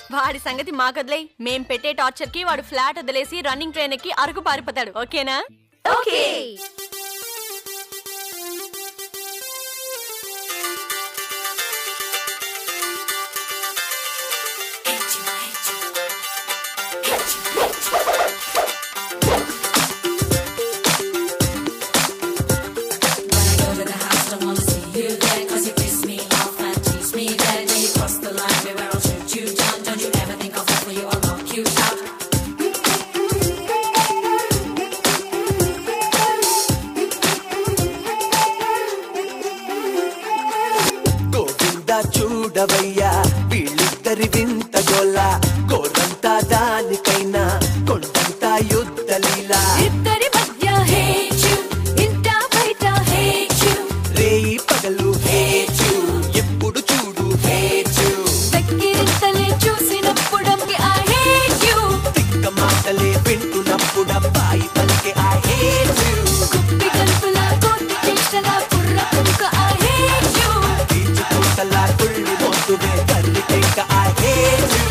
వాడి సంగతి మాకదిలే మేం పెట్టే టార్చర్ కి వాడు ఫ్లాట్ వదిలేసి రన్నింగ్ ట్రైన్ ఎక్కి అరకు పారిపోతాడు ఓకేనా ఓకే గోవింద చూడవయ్యా వీళ్ళిద్దరి వింత గోల గోరంతా దానికైనా కొండంతా యుద్ధ లీలా ఇద్దరి మధ్య హేచు ఇంట బయట హేచు రేయి పగలు హేచు ఎప్పుడు చూడు హేచు దగ్గరితలే చూసినప్పుడంకి ఐ హేట్ యు తిక్క మాటలే వింటున్నప్పుడు అబ్బాయి పలికే ఆ హేచు కుప్పి కలుపులా కోతి చేష్టలా పుర్ర పుట్టుక ఐ హేట్ యు తీర్చుకుంటలా కుళ్ళి మోతువే తల్లి టెంక ఆ హేచు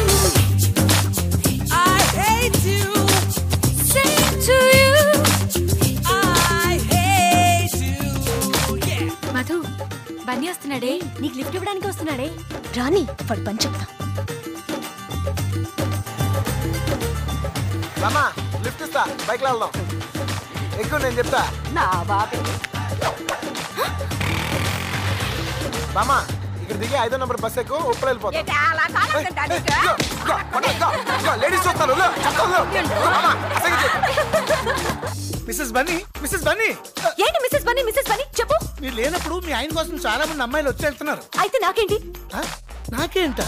I hate you. Same to you I hate you. Yeah. Madhu Bunny వస్తున్నాడే నీకు లిఫ్ట్ ఇవ్వడానికి వస్తున్నాడే రాని వాడు పని చెప్తా రమ్మా లిఫ్ట్ ఇస్తా బైక్ లో వెళ్దాం ఎక్కువ నేను చెప్తా నా బాబే బామా ఇక్కడ దిగి ఐదో నంబర్ బస్ ఎక్కువ ఉప్పుడు వెళ్ళిపోతాం లేడీస్ చూస్తారు లే, చెప్తాను, లే. బామ్మా, అసలు మిస్సెస్ బన్నీ మిస్సెస్ బన్నీ ఏంటి మిస్సెస్ బన్నీ మిస్సెస్ బన్నీ చెప్పు మీరు లేనప్పుడు మీ ఆయన కోసం చాలా మంది అమ్మాయిలు వచ్చి వెళ్తున్నారు అయితే నాకేంటి ఆ? నాకేంట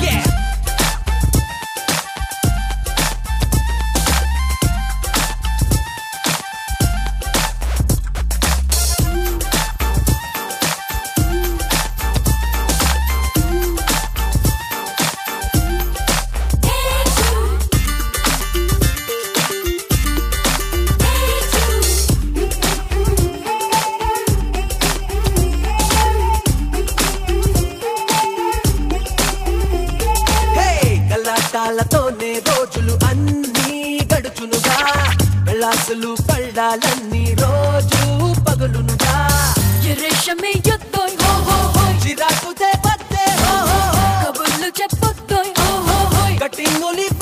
హే గలాటాలతోనే రోజులు అన్నీ గడుచునుగా వెళ్ళాసులు పళ్ళాలన్నీ రోజు పగులునుగా ఎరేషమే యొద్దోయ్ హో హో హోయ్ చిరాకు పత్తే హో హో హో కబుర్లు చెప్పొద్దోయ్ హో హో హోయ్ కటింగులి